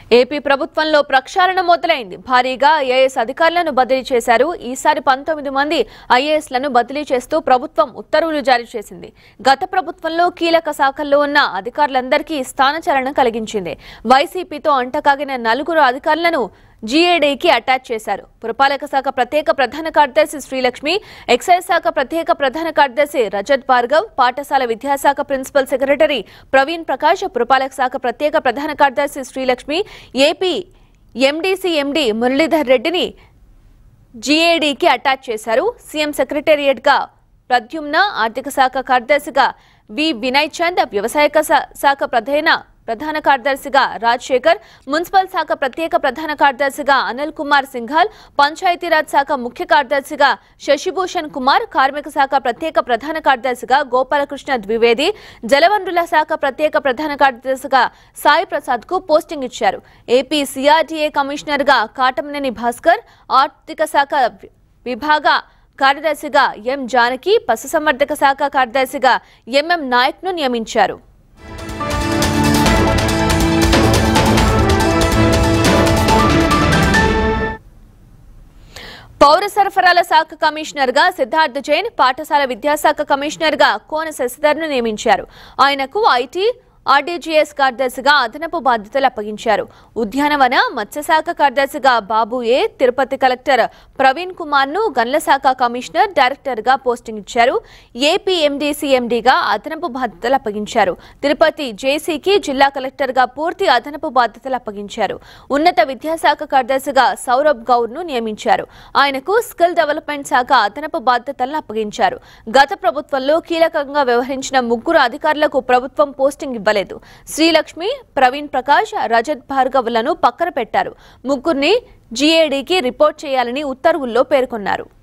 AP ప్రభుత్వంలో ప్రక్షాళన మొదలైంది భారీగా ఐఏఎస్ అధికారులను బదిలీ చేశారు ఈసారి పంతొమ్మిది మంది ఐఏఎస్లను బదిలీ చేస్తూ ప్రభుత్వం ఉత్తర్వులు జారీ చేసింది గత ప్రభుత్వంలో కీలక శాఖల్లో ఉన్న అధికారులందరికీ స్థానచలనం కలిగించింది వైసీపీతో అంటకాగిన నలుగురు అధికారులను జీఏడీకి అటాచ్ చేశారు పురపాలక శాఖ ప్రత్యేక ప్రధాన కార్యదర్శి శ్రీలక్ష్మి ఎక్సైజ్ శాఖ ప్రత్యేక ప్రధాన కార్యదర్శి రజత్ భార్గవ్ పాఠశాల విద్యాశాఖ ప్రిన్సిపల్ సెక్రటరీ ప్రవీణ్ ప్రకాష్ పురపాలక శాఖ ప్రత్యేక ప్రధాన కార్యదర్శి Srilakshmi AP MDC MD Muralidhar రెడ్డిని జీఏడీకి అటాచ్ చేశారు సీఎం సెక్రటేరియట్ గా ప్రద్యుమ్న ఆర్థిక శాఖ కార్యదర్శిగా వి వినయ్ చంద్ వ్యవసాయ శా- శాఖ ప్రధాన ప్రధాన కార్యదర్శిగా రాజశేఖర్ మున్సిపల్ శాఖ ప్రత్యేక ప్రధాన కార్యదర్శిగా అనిల్ కుమార్ సింఘాల్ పంచాయతీరాజ్ శాఖ ముఖ్య కార్యదర్శిగా శశిభూషణ్ కుమార్ కార్మిక శాఖ ప్రత్యేక ప్రధాన కార్యదర్శిగా గోపాలకృష్ణ ద్వివేది జలవనరుల శాఖ ప్రత్యేక ప్రధాన కార్యదర్శిగా సాయి ప్రసాద్ కు పోస్టింగ్ ఇచ్చారు ఏపీ సిఆర్డీఏ కమిషనర్ గా కాటమనేని భాస్కర్ ఆర్థిక శాఖ వి- విభాగ కార్యదర్శిగా ఎం జానకి పశుసంవర్ధక శాఖ కార్యదర్శిగా ఎంఎం నాయక్ ను నియమించారు పౌర సరఫరాల శాఖ కమిషనర్ గా సిద్ధార్థ్ జైన్ పాఠశాల విద్యాశాఖ కమిషనర్ గా కోన శశిధర్ ను నియమించారు ఆయనకు ఐటీ ఆర్డీజీఎస్ కార్యదర్శిగా అదనపు బాధ్యతలు అప్పగించారు ఉద్యానవన మత్స్యశాఖ కార్యదర్శిగా బాబు ఏ తిరుపతి కలెక్టర్ ప్రవీణ్ కుమార్ ను గన్ల శాఖ కమిషనర్ డైరెక్టర్ గా పోస్టింగ్ ఇచ్చారు ఏపీ ఎండీసీఎండీగా అదనపు బాధ్యతలు అప్పగించారు తిరుపతి జేసీకి జిల్లా కలెక్టర్ గా పూర్తి అదనపు బాధ్యతలు అప్పగించారు ఉన్నత విద్యాశాఖ కార్యదర్శిగా సౌరభ్ గౌర్ ను నియమించారు ఆయనకు స్కిల్ డెవలప్మెంట్ శాఖ అదనపు బాధ్యతలను అప్పగించారు గత ప్రభుత్వంలో కీలకంగా వ్యవహరించిన ముగ్గురు అధికారులకు ప్రభుత్వం పోస్టింగ్ ఇవ్వలేదు శ్రీలక్ష్మి ప్రవీణ్ ప్రకాష్ రజత్ భార్గవ్లను పక్కన పెట్టారు ముగ్గురిని జీఏడీకి రిపోర్ట్ చేయాలని ఉత్తర్వుల్లో పేర్కొన్నారు